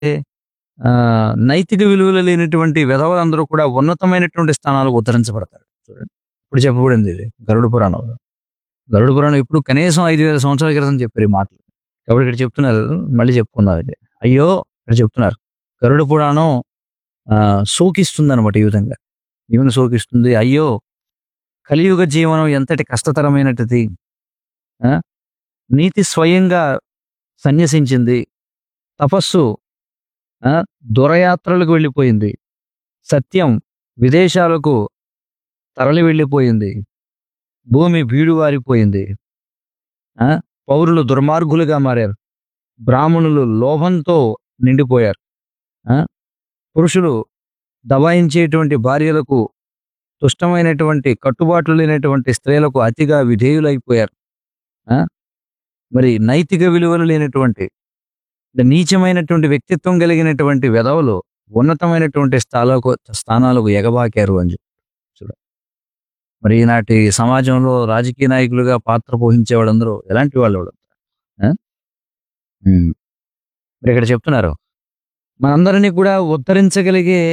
ఆ, నైతిక విలువలు లేనటువంటి విధవలందరూ కూడా ఉన్నతమైనటువంటి స్థానాలకు ఉద్ధరించబడతారు చూడండి ఇప్పుడు చెప్పబడింది ఇది గరుడ పురాణంలో గరుడ పురాణం ఇప్పుడు కనీసం ఐదు వేల సంవత్సరాల క్రితం చెప్పారు ఈ మాటలు కాబట్టి ఇక్కడ చెప్తున్నారు మళ్ళీ చెప్పుకుందాం ఇది అయ్యో ఇక్కడ చెప్తున్నారు గరుడ పురాణం ఆ, సూకిస్తుంది అనమాట ఈ విధంగా ఈవెన్ సూకిస్తుంది అయ్యో కలియుగ జీవనం ఎంతటి కష్టతరమైనటిది ఆ? నీతి స్వయంగా సన్యసించింది తపస్సు ఆ, దురయాత్రలకు వెళ్ళిపోయింది సత్యం విదేశాలకు తరలి వెళ్ళిపోయింది భూమి బీడు వారిపోయింది ఆ, పౌరులు దుర్మార్గులుగా మారారు బ్రాహ్మణులు లోభంతో నిండిపోయారు ఆ, పురుషులు దబాయించేటువంటి భార్యలకు తుష్టమైనటువంటి కట్టుబాట్లు లేనటువంటి స్త్రీలకు అతిగా విధేయులైపోయారు ఆ? మరి నైతిక విలువలు లేనటువంటి అంటే నీచమైనటువంటి వ్యక్తిత్వం కలిగినటువంటి వెధవలు ఉన్నతమైనటువంటి స్థానాలకు స్థానాలకు ఎగబాకారు అని చెప్పి చూడ మరి ఈనాటి సమాజంలో రాజకీయ నాయకులుగా పాత్ర పోషించే వాళ్ళందరూ ఎలాంటి వాళ్ళు వాళ్ళు ఆ? ఉమ్. మరి ఇక్కడ చెప్తున్నారు మనందరినీ కూడా ఉద్ధరించగలిగే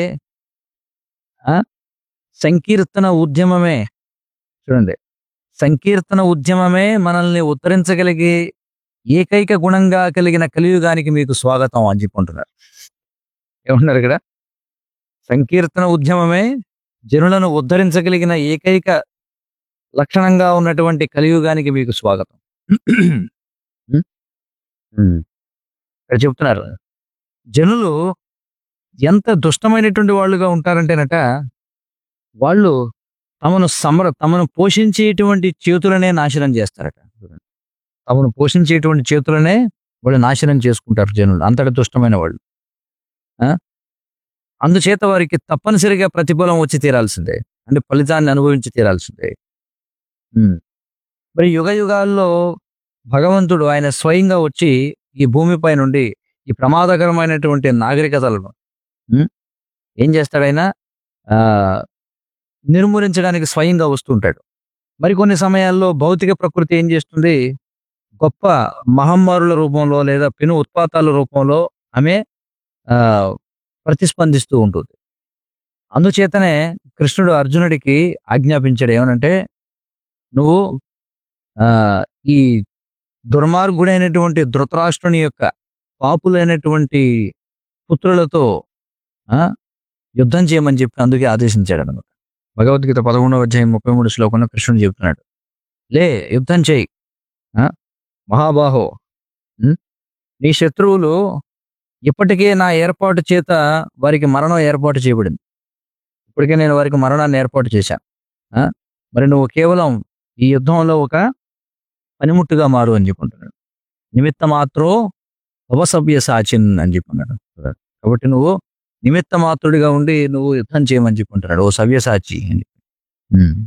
ఆ? సంకీర్తన ఉద్యమమే చూడండి సంకీర్తన ఉద్యమమే మనల్ని ఉద్ధరించగలిగే ఏకైక గుణంగా కలిగిన కలియుగానికి మీకు స్వాగతం అని చెప్పుకుంటున్నారు ఏమంటున్నారు ఇక్కడ సంకీర్తన ఉద్యమమే జనులను ఉద్ధరించగలిగిన ఏకైక లక్షణంగా ఉన్నటువంటి కలియుగానికి మీకు స్వాగతం ఉం? ఉం. ఇక్కడ చెప్తున్నారు జనులు ఎంత దుష్టమైనటువంటి వాళ్ళుగా ఉంటారంటేనట వాళ్ళు తమను సమర తమను పోషించేటువంటి చేతులనే నాశనం చేస్తారట తమను పోషించేటువంటి చేతులనే వాళ్ళు నాశనం చేసుకుంటారు జనులు అంతటి దుష్టమైన వాళ్ళు ఆ? అందుచేత వారికి తప్పనిసరిగా ప్రతిఫలం వచ్చి తీరాల్సిందే అంటే ఫలితాన్ని అనుభవించి తీరాల్సిందే ఉమ్. మరి యుగ యుగాల్లో భగవంతుడు ఆయన స్వయంగా వచ్చి ఈ భూమిపై నుండి ఈ ప్రమాదకరమైనటువంటి నాగరికతలను ఉమ్, ఏం చేస్తాడైనా ఆ నిర్మూలించడానికి స్వయంగా వస్తుంటాడు మరికొన్ని సమయాల్లో భౌతిక ప్రకృతి ఏం చేస్తుంది గొప్ప మహమ్మారుల రూపంలో లేదా పెను ఉత్పాతాల రూపంలో ఆమె ఆ, ప్రతిస్పందిస్తూ ఉంటుంది అందుచేతనే కృష్ణుడు అర్జునుడికి ఆజ్ఞాపించాడు ఏమనంటే నువ్వు ఆ, ఈ దుర్మార్గుడైనటువంటి ధృతరాష్ట్రుని యొక్క పాపులైనటువంటి పుత్రులతో ఆ, యుద్ధం చేయమని చెప్పి అందుకే ఆదేశించాడు అనమాట భగవద్గీత పదకొండవ అధ్యాయం ముప్పై మూడు శ్లోకంలో కృష్ణుడు చెప్తున్నాడు లే యుద్ధం చేయి ఆ, మహాబాహో ఉం? నీ శత్రువులు ఇప్పటికే నా ఏర్పాటు చేత వారికి మరణం ఏర్పాటు చేయబడింది ఇప్పటికే నేను వారికి మరణాన్ని ఏర్పాటు చేశాను ఆ? మరి నువ్వు కేవలం ఈ యుద్ధంలో ఒక పనిముట్టుగా మారు అని చెప్పుకుంటున్నాడు నిమిత్త మాత్రో భవసభ్య సాచిన్ అని చెప్పుకున్నాడు కాబట్టి నువ్వు నిమిత్త మాత్రుడిగా ఉండి నువ్వు యుద్ధం చేయమని చెప్పుకుంటున్నాడు ఓ సవ్యసాచి అని ఉమ్.